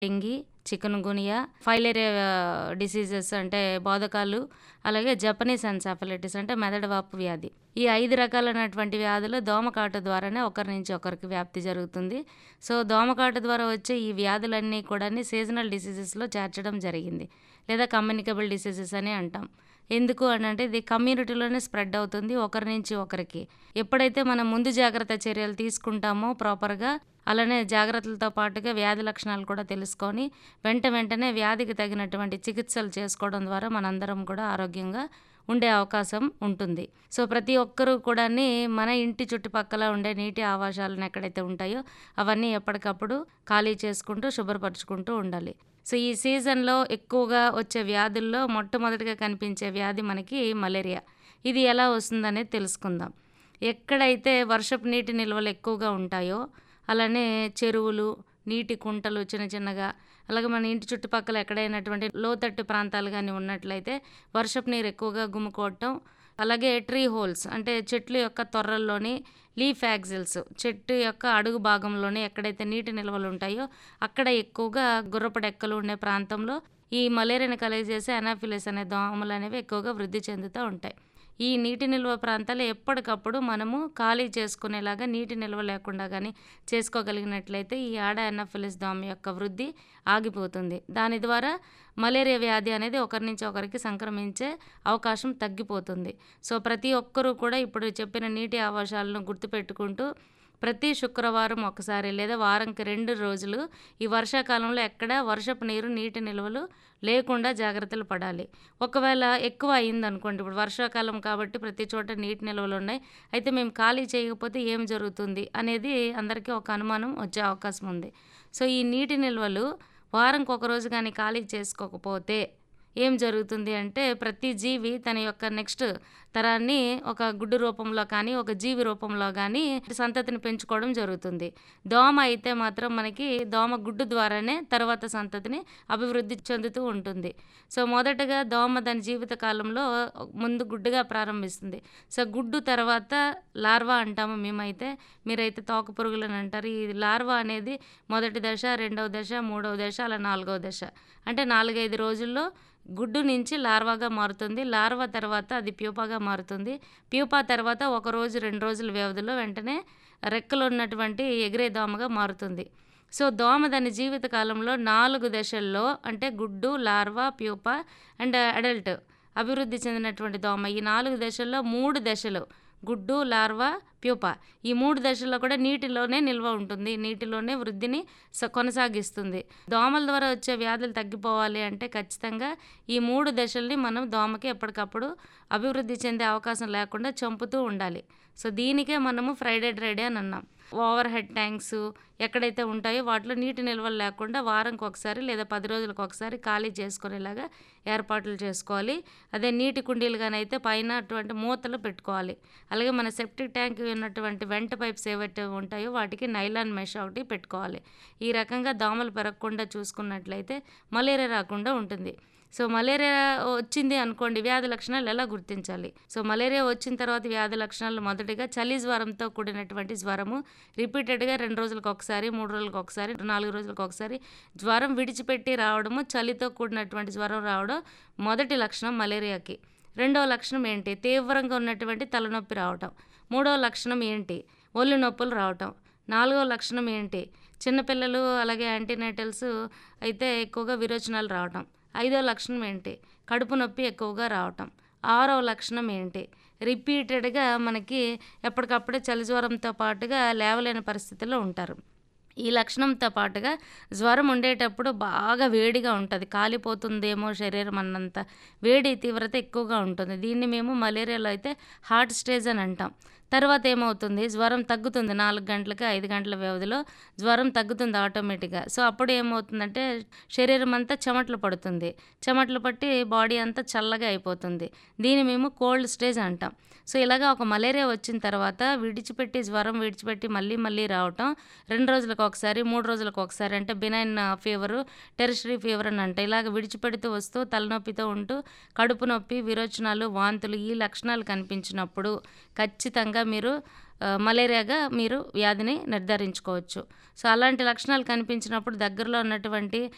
Dengue, chikungunya, filaria diseases అంటే బోదకాలు, అలాగే జపనీస్ ఎన్సెఫలైటిస్ అంటే మెదడువాపు వ్యాధి. ఈ 5 రకాలైనటువంటి వ్యాధులు దోమకాటు ద్వారానే ఒకరి నుంచి ఒకరికి వ్యాప్తి జరుగుతుంది. సో, దోమకాటు ద్వారా వచ్చే ఈ వ్యాధులన్నీ కూడాని సీజనల్ డిసీజెస్‌లో చేర్చడం జరిగింది. లేదా కమ్యూనికబుల్ డిసీజెస్ అని అంటాం. ఎందుకు అనంటే ఇది కమ్యూనిటీలోనే స్ప్రెడ్ అవుతుంది ఒకరి నుంచి ఒకరికి. ఎప్పుడైతే మనం ముందు జాగ్రత్త చర్యలు తీసుకుంటామో ప్రాపర్‌గా అలానే జాగ్రత్తలతో పాటుగా వ్యాధి లక్షణాలు కూడా తెలుసుకొని వెంట వెంటనే వ్యాధికి తగినటువంటి చికిత్సలు చేసుకోవడం ద్వారా మనందరం కూడా ఆరోగ్యంగా ఉండే అవకాశం ఉంటుంది. సో, ప్రతి ఒక్కరు కూడాని మన ఇంటి చుట్టుపక్కల ఉండే నీటి ఆవాసాలను ఎక్కడైతే ఉంటాయో అవన్నీ ఎప్పటికప్పుడు ఖాళీ చేసుకుంటూ, శుభ్రపరుచుకుంటూ ఉండాలి. సో, ఈ సీజన్‌లో ఎక్కువగా వచ్చే వ్యాధుల్లో మొట్టమొదటిగా కనిపించే వ్యాధి మనకి మలేరియా. ఇది ఎలా వస్తుందనేది తెలుసుకుందాం. ఎక్కడైతే వర్షపు నీటి నిల్వలు ఎక్కువగా ఉంటాయో అలానే చెరువులు, నీటి కుంటలు చిన్న చిన్నగా అలాగే మన ఇంటి చుట్టుపక్కల ఎక్కడైనటువంటి లోతట్టు ప్రాంతాలు గాని ఉన్నట్లయితే వర్షపు నీరు ఎక్కువగా గుమికూడటం, అలాగే ట్రీ హోల్స్ అంటే చెట్ల యొక్క తొర్రల్లోని లీఫ్ యాక్సిల్స్ చెట్టు యొక్క అడుగు భాగంలోనే ఎక్కడైతే నీటి నిల్వలు ఉంటాయో అక్కడ ఎక్కువగా గుర్రపు డెక్కలు ఉండే ప్రాంతంలో ఈ మలేరియాని కలుగజేసే అనాఫిలిస్ అనే దోమలనేవి ఎక్కువగా వృద్ధి చెందుతా ఉంటాయి. ఈ నీటి నిల్వ ప్రాంతాలు ఎప్పటికప్పుడు మనము ఖాళీ చేసుకునేలాగా నీటి నిల్వ లేకుండా గాని చేసుకోగలిగినట్లయితే ఈ ఆడ అనాఫిలిస్ దోమ యొక్క వృద్ధి ఆగిపోతుంది. దాని ద్వారా మలేరియా వ్యాధి అనేది ఒకరి నుంచి ఒకరికి సంక్రమించే అవకాశం తగ్గిపోతుంది. సో, ప్రతి ఒక్కరు కూడా ఇప్పుడు చెప్పిన నీటి ఆవాసాలను గుర్తుపెట్టుకుంటూ ప్రతి శుక్రవారం ఒకసారి లేదా వారంకి 2 రోజులు ఈ వర్షాకాలంలో ఎక్కడ వర్షపు నీరు, నీటి నిల్వలు లేకుండా జాగ్రత్తలు పడాలి. ఒకవేళ ఎక్కువ అయిందనుకోండి ఇప్పుడు వర్షాకాలం కాబట్టి ప్రతి చోట నీటి నిల్వలున్నాయి. అయితే మేము ఖాళీ చేయకపోతే ఏం జరుగుతుంది అనేది అందరికీ ఒక అనుమానం వచ్చే అవకాశం ఉంది. సో, ఈ నీటి నిల్వలు వారంకి ఒక రోజు గాని ఖాళీ చేసుకోకపోతే ఏం జరుగుతుంది అంటే ప్రతి జీవి తన యొక్క నెక్స్ట్ తరాన్ని ఒక గుడ్డు రూపంలో కానీ, ఒక జీవి రూపంలో గాని సంతతిని పెంచుకోవడం జరుగుతుంది. దోమ అయితే మాత్రం మనకి దోమ గుడ్డు ద్వారానే తర్వాత సంతతిని అభివృద్ధి చెందుతూ ఉంటుంది. సో, మొదటగా దోమ దాని జీవిత కాలంలో ముందు గుడ్డుగా ప్రారంభిస్తుంది. సో, గుడ్డు తర్వాత లార్వా అంటాము మేమైతే. మీరైతే తోకపురుగులని అంటారు. ఈ లార్వా అనేది మొదటి దశ, రెండవ దశ, మూడవ దశ అలా నాలుగవ దశ. అంటే 4, 5 రోజుల్లో గుడ్డు నుంచి లార్వాగా మారుతుంది. లార్వా తర్వాత అది ప్యూపాగా మారుతుంది. ప్యూపా తర్వాత ఒక రోజు, 2 రోజుల వ్యవధిలో వెంటనే రెక్కలున్నటువంటి ఎగిరే దోమగా మారుతుంది. సో, దోమ దాని జీవిత కాలంలో 4 దశల్లో అంటే గుడ్డు, లార్వా, ప్యూపా అండ్ అడల్ట్ అభివృద్ధి చెందినటువంటి దోమ. ఈ 4 దశల్లో 3 దశలు గుడ్డు, లార్వా, ప్యూపా ఈ 3 దశల్లో కూడా నీటిలోనే నిల్వ ఉంటుంది. నీటిలోనే వృద్ధిని స కొనసాగిస్తుంది. దోమల ద్వారా వచ్చే వ్యాధులు తగ్గిపోవాలి అంటే ఖచ్చితంగా ఈ 3 దశల్ని మనం దోమకి ఎప్పటికప్పుడు అభివృద్ధి చెందే అవకాశం లేకుండా చంపుతూ ఉండాలి. సో, దీనికే మనము ఫ్రైడే డ్రైడే అని అన్నాం. ఓవర్ హెడ్ ట్యాంక్స్ ఎక్కడైతే ఉంటాయో వాటిలో నీటి నిల్వలు లేకుండా వారంకి ఒకసారి లేదా 10 రోజులకు ఒకసారి ఖాళీ చేసుకునేలాగా ఏర్పాట్లు చేసుకోవాలి. అదే నీటి కుండీలు గానైతే పైన అటువంటి మూతలు పెట్టుకోవాలి. అలాగే మన సెప్టిక్ ట్యాంక్ ఉన్నటువంటి వెంట్ పైప్స్ ఏవైతే ఉంటాయో వాటికి నైలాన్ మెష్ ఒకటి పెట్టుకోవాలి. ఈ రకంగా దోమలు పెరగకుండా చూసుకున్నట్లయితే మలేరియా రాకుండా ఉంటుంది. సో, మలేరియా వచ్చింది అనుకోండి వ్యాధి లక్షణాలు ఎలా గుర్తించాలి? సో, మలేరియా వచ్చిన తర్వాత వ్యాధి లక్షణాలు మొదటిగా చలి జ్వరంతో కూడినటువంటి జ్వరము రిపీటెడ్‌గా 2 రోజులకు ఒకసారి, 3 రోజులకు ఒకసారి, 4 రోజులకు ఒకసారి జ్వరం విడిచిపెట్టి రావడము, చలితో కూడినటువంటి జ్వరం రావడం మొదటి లక్షణం మలేరియాకి. రెండవ లక్షణం ఏంటి? తీవ్రంగా ఉన్నటువంటి తలనొప్పి రావటం. మూడవ లక్షణం ఏంటి? ఒళ్ళు నొప్పులు రావటం. నాలుగవ లక్షణం ఏంటి? చిన్న పిల్లలు అలాగే యాంటీనేటల్స్ అయితే ఎక్కువగా విరోచనాలు రావటం. ఐదో లక్షణం ఏంటి? కడుపు నొప్పి ఎక్కువగా రావటం. ఆరవ లక్షణం ఏంటి? రిపీటెడ్‌గా మనకి ఎప్పటికప్పుడే చలి జ్వరంతో పాటుగా లేవలేని పరిస్థితిలో ఉంటారు. ఈ లక్షణంతో పాటుగా జ్వరం ఉండేటప్పుడు బాగా వేడిగా ఉంటది. కాలిపోతుందేమో శరీరం అన్నంత వేడి తీవ్రత ఎక్కువగా ఉంటుంది. దీన్ని మేము మలేరియాలో అయితే హాట్ స్టేజ్ అని అంటాం. తర్వాత ఏమవుతుంది? జ్వరం తగ్గుతుంది 4 గంటలకి, 5 గంటల వ్యవధిలో జ్వరం తగ్గుతుంది ఆటోమేటిక్‌గా. సో, అప్పుడు ఏమవుతుందంటే శరీరం అంతా చెమటలు పడుతుంది. చెమటలు పట్టి బాడీ అంతా చల్లగా అయిపోతుంది. దీన్ని మేము కోల్డ్ స్టేజ్ అంటాం. సో, ఇలాగ ఒక మలేరియా వచ్చిన తర్వాత విడిచిపెట్టి జ్వరం విడిచిపెట్టి మళ్ళీ మళ్ళీ రావటం 2 రోజులకు ఒకసారి, 3 రోజులకు ఒకసారి అంటే బినైన్ ఫీవరు, టెరిషరీ ఫీవర్ అని అంటాం. ఇలాగ విడిచిపెడుతూ వస్తూ తలనొప్పితో ఉంటూ కడుపు నొప్పి, విరోచనాలు, వాంతులు ఈ లక్షణాలు కనిపించినప్పుడు ఖచ్చితంగా మీరు ఆహ్, మలేరియాగా మీరు వ్యాధిని నిర్ధారించుకోవచ్చు. సో, అలాంటి లక్షణాలు కనిపించినప్పుడు దగ్గరలో ఉన్నటువంటి